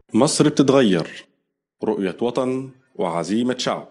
مصر بتتغير رؤية وطن وعزيمة شعب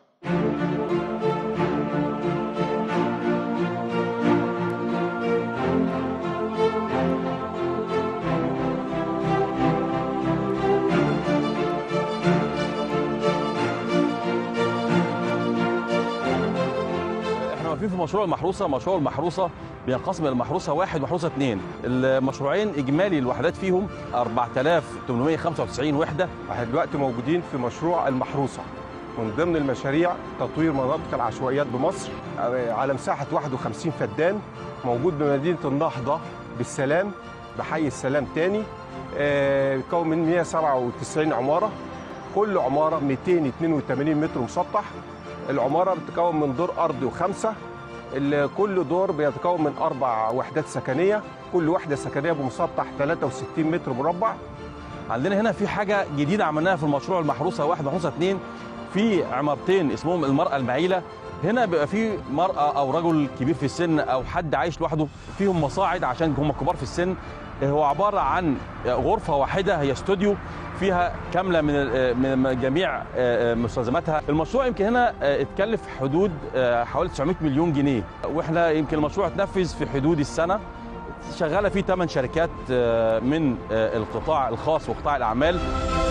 احنا واقفين في مشروع المحروسه مشروع المحروسه بينقسم الى محروسه واحد ومحروسه اثنين المشروعين اجمالي الوحدات فيهم 4895 وحده احنا دلوقتي موجودين في مشروع المحروسة من ضمن المشاريع تطوير مناطق العشوائيات بمصر على مساحة 51 فدان موجود بمدينة النهضة بالسلام بحي السلام تاني آه، بيتكون من 197 عمارة كل عمارة 282 متر مسطح العمارة بتتكون من دور أرضي وخمسة ال- كل دور بيتكون من أربع وحدات سكنية كل وحدة سكنية بمسطح 63 متر مربع عندنا هنا في حاجه جديده عملناها في المشروع المحروسه واحد ومحروسه اثنين في عمارتين اسمهم المراه المعيله هنا بيبقى في مرأة أو رجل كبير في السن أو حد عايش لوحده فيهم مصاعد عشان هم كبار في السن هو عبارة عن غرفة واحدة هي استوديو فيها كاملة من ال- من جميع مستلزماتها المشروع يمكن هنا اتكلف حدود حوالي 900 مليون جنيه واحنا يمكن المشروع اتنفذ في حدود السنة شغالة فيه 8 شركات من القطاع الخاص وقطاع الأعمال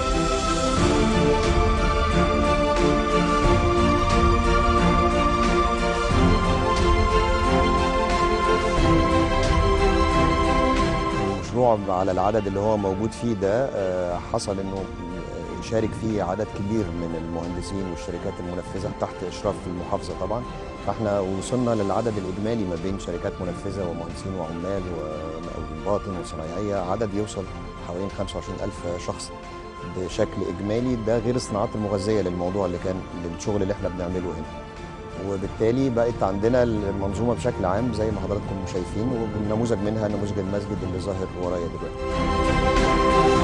المشروع على العدد اللي هو موجود فيه ده آه، حصل انه شارك فيه عدد كبير من المهندسين والشركات المنفذه تحت اشراف المحافظه طبعا فاحنا وصلنا للعدد الاجمالي ما بين شركات منفذه ومهندسين وعمال ومقاولين باطن وصنايعيه عدد يوصل حوالي 25000 شخص بشكل اجمالي ده غير الصناعات المغذيه للموضوع اللي كان للشغل اللي احنا بنعمله هنا وبالتالي بقت عندنا المنظومه بشكل عام زي ما حضراتكم شايفين ونموذج منها نموذج المسجد اللي ظاهر ورايا دلوقتي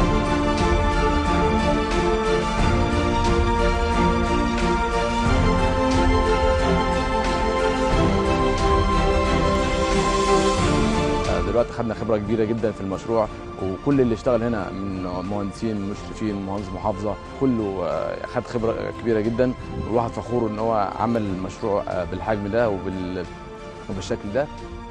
دلوقتي خدنا خبره كبيره جدا في المشروع وكل اللي اشتغل هنا من مهندسين مشرفين مهندس محافظه كله آه، خد خبره كبيره جدا والواحد فخور ان هو عمل مشروع آه، بالحجم ده وبال وبالشكل ده